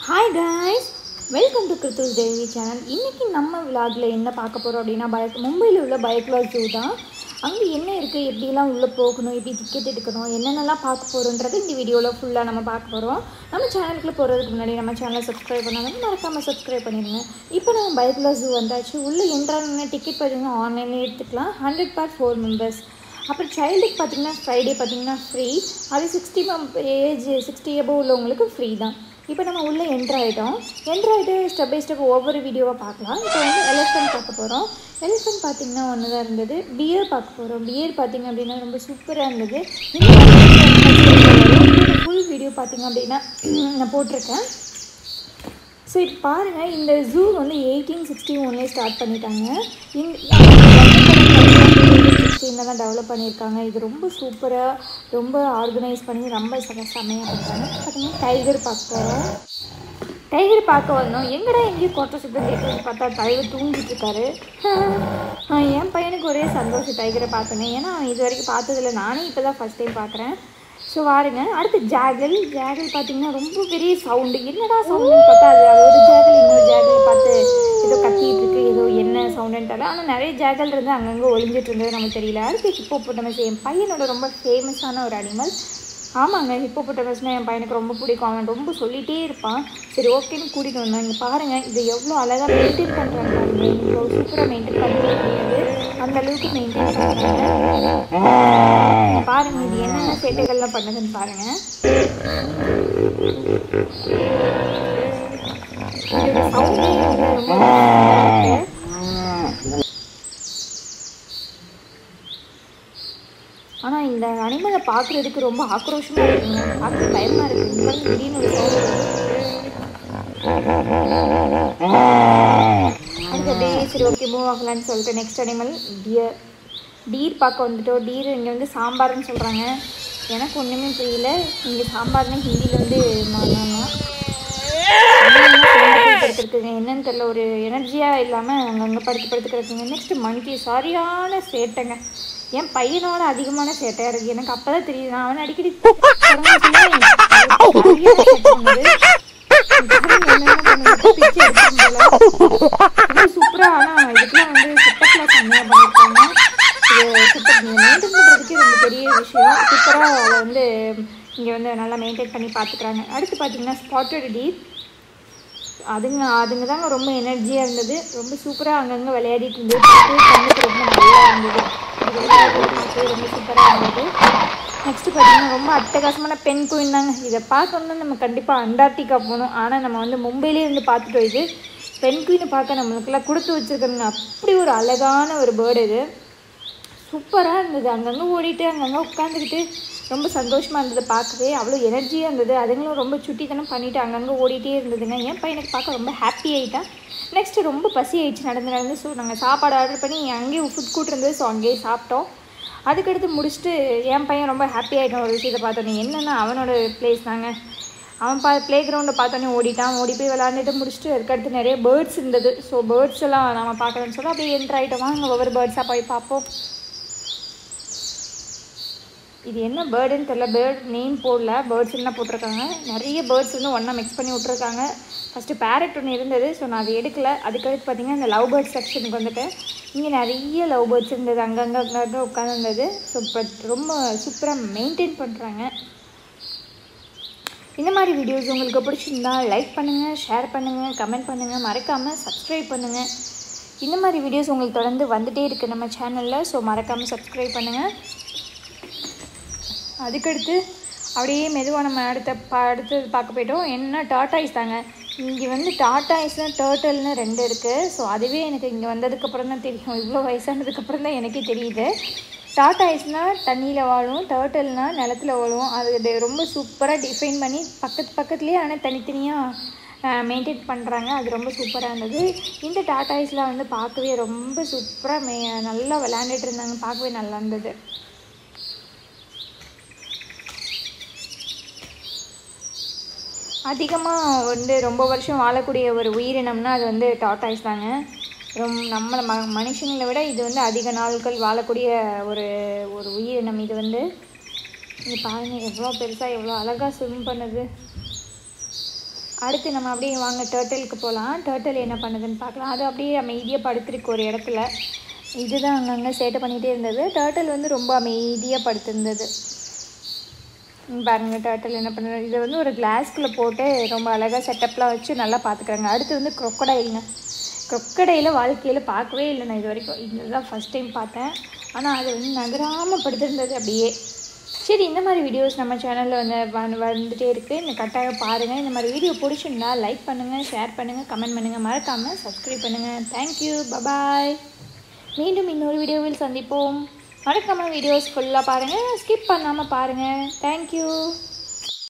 Hi guys welcome to Kiruthus daily channel இன்றைக்கி நம்ம விலாகில் என்ன பார்க்க போகிறோம் அப்படின்னா பயக் மும்பையில் உள்ள பயக்லா ஜூ தான் அங்கே என்ன இருக்குது எப்படிலாம் உள்ளே போகணும் எப்படி டிக்கெட் எடுக்கணும் என்னென்னலாம் பார்க்க போகிறோன்றது இந்த வீடியோவில் ஃபுல்லாக நம்ம பார்க்க போகிறோம் நம்ம சேனலுக்குள்ளே போகிறதுக்கு முன்னாடி நம்ம சேனலை சப்ஸ்கிரைப் பண்ணாலும் மறக்காமல் சப்ஸ்கிரைப் பண்ணிடுங்க இப்போ நம்ம பயக்லா ஜூ வந்தாச்சு உள்ளே என்ட்ரான டிக்கெட் பார்த்தீங்கன்னா ஆன்லைன்லேயே எடுத்துக்கலாம் ஹண்ட்ரட் பார் ஃபோர் மெம்பர்ஸ் அப்புறம் சைல்டுக்கு பார்த்தீங்கன்னா ஃப்ரைடே பார்த்தீங்கன்னா ஃப்ரீ அது சிக்ஸ்டி ஏஜ் சிக்ஸ்டி எபோவ் உள்ளவங்களுக்கு ஃப்ரீ தான் இப்போ நம்ம உள்ளே என்ட்ரு ஆகிட்டோம் என்ட்ரு ஆகிட்டு ஸ்டெப் பை ஸ்டெப் ஒவ்வொரு வீடியோவாக பார்க்கலாம் இப்போ வந்து எலிஃபென்ட் பார்க்க போகிறோம் எலிஃபென்ட் பார்த்தீங்கன்னா ஒன்று தான் இருந்தது பியர் பார்க்க போகிறோம் பியர் பார்த்தீங்க அப்படின்னா ரொம்ப சூப்பராக இருந்தது ஃபுல் வீடியோ பார்த்தீங்க அப்படின்னா நான் போட்டிருக்கேன் ஸோ இப்போ பாருங்கள் இந்த ஜூ வந்து எயிட்டீன் சிக்ஸ்டி ஒன்லேயே ஸ்டார்ட் பண்ணிட்டாங்க இந்த சிக்ஸ்டீனில் தான் டெவலப் பண்ணியிருக்காங்க இது ரொம்ப சூப்பராக ரொம்ப ஆர்கனைஸ் பண்ணி ரொம்ப செம செமையாக இருக்காங்க பார்த்தீங்கன்னா டைகர் பார்க்க போகிறோம் டைகர் பார்க்க வந்தோம் எங்கடா எங்கேயும் கொட்டை சுத்தம் கேட்குறது பார்த்தா டைகர் தூங்கிட்டு இருக்காரு ஆஹ் என் பையனுக்கு ஒரே சந்தோஷம் டைகரை பார்த்தோன்னே ஏன்னா அவன் இது வரைக்கும் பார்த்ததில்ல நானே இப்போ தான் ஃபஸ்ட் டைம் பார்க்குறேன் ஸோ வாருங்க அடுத்து ஜாகல் ஜாகல் பார்த்தீங்கன்னா ரொம்ப பெரிய சவுண்டு என்னடா சவுண்டுன்னு பார்த்தா அது அது ஒரு ஜாகல் இன்னொரு ஜாகல் பார்த்து ஏதோ கத்திட்டு இருக்கு ஏதோ என்ன சவுண்டுன்னு தெரியல ஆனால் நிறைய ஜாகல் இருந்து அங்கங்கே ஒளிஞ்சிட்டு இருந்தது நமக்கு தெரியல அடுத்து ஹிப்போ போட்டமஸ் என் பையனோட ரொம்ப ஃபேமஸான ஒரு அனிமல் ஆமாங்க ஹிப்போ போட்டமஸ்னால் என் பையனுக்கு ரொம்ப பிடிக்கும் அவன் ரொம்ப சொல்லிகிட்டே இருப்பான் சரி ஓகேன்னு கூட்டிகிட்டு வந்தோம் இங்கே பாருங்கள் இது எவ்வளோ அழகாக மெயின்டைன் பண்ணுறாங்க பாருங்க இவ்வளோ சூப்பராக மெயின்டைன் பண்ணவே முடியாது அந்த அளவுக்கு மெயின்டைன் பண்ணுறாங்க பாருங்க இது என்னென்ன சேட்டைகள்லாம் பண்ணுதுன்னு பாருங்க இதோட சவுண்டே வந்து ரொம்ப நல்லா இருக்கு. ஆனா இந்த அனிமலை பார்க்குறதுக்கு ரொம்ப ஆக்ரோஷமா இருக்குங்க பார்க்க பயமா இருக்கு இந்த மாதிரி திடீர்னு ஒரு sound வருது. அடுத்து அப்படியே சரி ஓகே மூவ் ஆகலான்னு சொல்லிட்டு நெக்ஸ்ட் அனிமல் டியர் டீர் பார்க்க வந்துட்டோம் டீர் இங்கே வந்து சாம்பார்னு சொல்கிறாங்க எனக்கு ஒன்றுமே புரியல இங்கே சாம்பார்னு ஹிந்தியில் வந்து நான் படுத்துருக்குங்க என்னன்னு தெரியல ஒரு எனர்ஜியாக இல்லாமல் அங்கங்கே படுத்து படுத்து கிடக்குங்க நெக்ஸ்ட் மங்கி சரியான சேட்டைங்க என் பையனோட அதிகமான சேட்டையாக இருக்குது எனக்கு அப்போ தான் தெரியுது நான் அவனை அடிக்கடி சூப்பராக ஆனால் இதுக்கெல்லாம் வந்து சித்தப்பில் செம்மையாக பண்ணியிருக்காங்க இது சித்தப் மெயின்டைன் பண்ணுறதுக்கே ரொம்ப பெரிய விஷயம் சூப்பராக அதை வந்து இங்கே வந்து நல்லா மெயின்டைன் பண்ணி பார்த்துக்குறாங்க அடுத்து பார்த்தீங்கன்னா ஸ்பாட்டட் டீர் அதுங்க அதுங்க தாங்க ரொம்ப எனர்ஜியாக இருந்தது ரொம்ப சூப்பராக அங்கங்கே விளையாடிட்டு இருந்தது பார்க்கவே கண்ணுக்கு ரொம்ப நல்லா இருந்தது இது பார்க்கவே ரொம்ப சூப்பராக இருந்தது நெக்ஸ்ட்டு பார்த்தீங்கன்னா ரொம்ப அட்டகாசமான பெண் குயின் தாங்க இதை பார்க்கணும்னா நம்ம கண்டிப்பாக அண்டார்டிகா போகணும் ஆனால் நம்ம வந்து மும்பையிலே இருந்து பார்த்துட்டோம் இது பெண் குயினை பார்க்க நம்மளுக்கெல்லாம் கொடுத்து வச்சுருக்கோங்க அப்படி ஒரு அழகான ஒரு பேர்டு இது சூப்பராக இருந்தது அங்கங்கே ஓடிட்டு அங்கங்கே உட்காந்துக்கிட்டு ரொம்ப சந்தோஷமாக இருந்தது பார்க்கவே அவ்வளோ எனர்ஜியாக இருந்தது அதுங்களும் ரொம்ப சுட்டித்தனம் பண்ணிவிட்டு அங்கங்கே ஓடிட்டே இருந்ததுங்க என் பையனுக்கு பார்க்க ரொம்ப ஹாப்பி ஆகிட்டான் நெக்ஸ்ட்டு ரொம்ப பசி ஆயிடுச்சு நடந்து நடந்து ஸோ நாங்கள் சாப்பாடு ஆர்டர் பண்ணி அங்கேயே ஃபுட் கூட்டு இருந்தது ஸோ அங்கேயே சாப்பிட்டோம் அதுக்கடுத்து முடிச்சுட்டு என் பையன் ரொம்ப ஹாப்பி ஆகிட்டான் ஒரு விஷயத்தை பார்த்தோன்னே என்னென்னா அவனோட பிளேஸ் தாங்க அவன் பா ப்ளே கிரவுண்டை பார்த்தோன்னே ஓடிட்டான் ஓடி போய் விளாண்டுட்டு முடிச்சுட்டு அதுக்கடுத்து நிறைய பேர்ட்ஸ் இருந்தது ஸோ பேர்ட்ஸ் எல்லாம் நம்ம பார்க்கணும்னு சொல்லி அப்படியே என்ட்ரு ஆகிட்டோமா அங்கே ஒவ்வொரு பேர்ட்ஸாக போய் பார்ப்போம் இது என்ன பேர்டுன்னு தெரில பேர்ட் நேம் போடல பேர்ட்ஸ் என்ன போட்டிருக்காங்க நிறைய பேர்ட்ஸ் வந்து ஒன்றா மிக்ஸ் பண்ணி விட்ருக்காங்க ஃபஸ்ட்டு பேரட் ஒன்று இருந்தது ஸோ நான் அதை எடுக்கல அதுக்கடுத்து பார்த்தீங்கன்னா இந்த லவ் பேர்ட் செக்ஷனுக்கு வந்துட்டு இங்கே நிறைய லவ் பேர்ட்ஸ் இருந்தது அங்கங்கே அங்கங்கே உட்காந்துருந்தது ஸோ பட் ரொம்ப சூப்பராக மெயின்டைன் பண்ணுறாங்க இந்த மாதிரி வீடியோஸ் உங்களுக்கு பிடிச்சிருந்தா லைக் பண்ணுங்கள் ஷேர் பண்ணுங்கள் கமெண்ட் பண்ணுங்கள் மறக்காமல் சப்ஸ்கிரைப் பண்ணுங்கள் இந்த மாதிரி வீடியோஸ் உங்களுக்கு தொடர்ந்து வந்துகிட்டே இருக்குது நம்ம சேனலில் ஸோ மறக்காமல் சப்ஸ்கிரைப் பண்ணுங்கள் அதுக்கடுத்து அப்படியே மெதுவாக நம்ம அடுத்த பா அடுத்தது பார்க்க போயிட்டோம் என்ன டாட்டாய்ஸ் தாங்க இங்கே வந்து டாட்டாய்ஸ்னு டேர்ட்டல்னு ரெண்டு இருக்குது ஸோ அதுவே எனக்கு இங்கே வந்ததுக்கப்புறம் தான் தெரியும் இவ்வளோ வயசானதுக்கப்புறம் தான் எனக்கே தெரியுது டாட்டாய்ஸ்னால் தண்ணியில் வாழும் டேர்ட்டல்னால் நிலத்துல வாழும் அது இது ரொம்ப சூப்பராக டிஃபைன் பண்ணி பக்கத்து பக்கத்துலேயே ஆனால் தனித்தனியாக மெயின்டைன் பண்ணுறாங்க அது ரொம்ப சூப்பராக இருந்தது இந்த டாட்டாய்ஸ்லாம் வந்து பார்க்கவே ரொம்ப சூப்பராக மே நல்லா விளையாண்டுட்டு இருந்தாங்க பார்க்கவே நல்லா இருந்தது அதிகமாக வந்து ரொம்ப வருஷம் வாழக்கூடிய ஒரு உயிரினம்னா அது வந்து டாட்டாய்ஸ் தாங்க ரொம்ப நம்மளை ம மனுஷங்களை விட இது வந்து அதிக நாட்கள் வாழக்கூடிய ஒரு ஒரு உயிரினம் இது வந்து இங்கே பாருங்கள் எவ்வளோ பெருசாக எவ்வளோ அழகாக ஸ்விம் பண்ணுது அடுத்து நம்ம அப்படியே வாங்க டேர்ட்டிலுக்கு போகலாம் டேர்ட்டில் என்ன பண்ணுதுன்னு பார்க்கலாம் அது அப்படியே அமைதியாக படுத்திருக்கு ஒரு இடத்துல இதுதான் அங்கங்கே சேட்டை பண்ணிகிட்டே இருந்தது டேர்ட்டில் வந்து ரொம்ப அமைதியாக படுத்திருந்தது ம், பாருங்க டேர்ட்டில் என்ன பண்ணுறது இதை வந்து ஒரு கிளாஸ்குள்ளே போட்டு ரொம்ப அழகாக செட்டப்லாம் வச்சு நல்லா பார்த்துக்குறாங்க அடுத்து வந்து crocodileங்க crocodile வாழ்க்கையில் பார்க்கவே இல்லை நான் இது வரைக்கும் இதுதான் ஃபஸ்ட் டைம் பார்த்தேன் ஆனால் அது வந்து நகராமல் படுத்திருந்தது அப்படியே சரி இந்த மாதிரி வீடியோஸ் நம்ம சேனலில் வந்து வந்து வந்துட்டே இருக்குது இந்த கட்டாயம் பாருங்கள் இந்த மாதிரி வீடியோ பிடிச்சிருந்தா லைக் பண்ணுங்கள் ஷேர் பண்ணுங்கள் கமெண்ட் பண்ணுங்கள் மறக்காமல் சப்ஸ்கிரைப் பண்ணுங்கள் தேங்க்யூ பபாய் மீண்டும் இன்னொரு வீடியோவில் சந்திப்போம் மறக்காமல் வீடியோஸ் ஃபுல்லாக பாருங்கள் ஸ்கிப் பண்ணாமல் பாருங்கள் தேங்க்யூ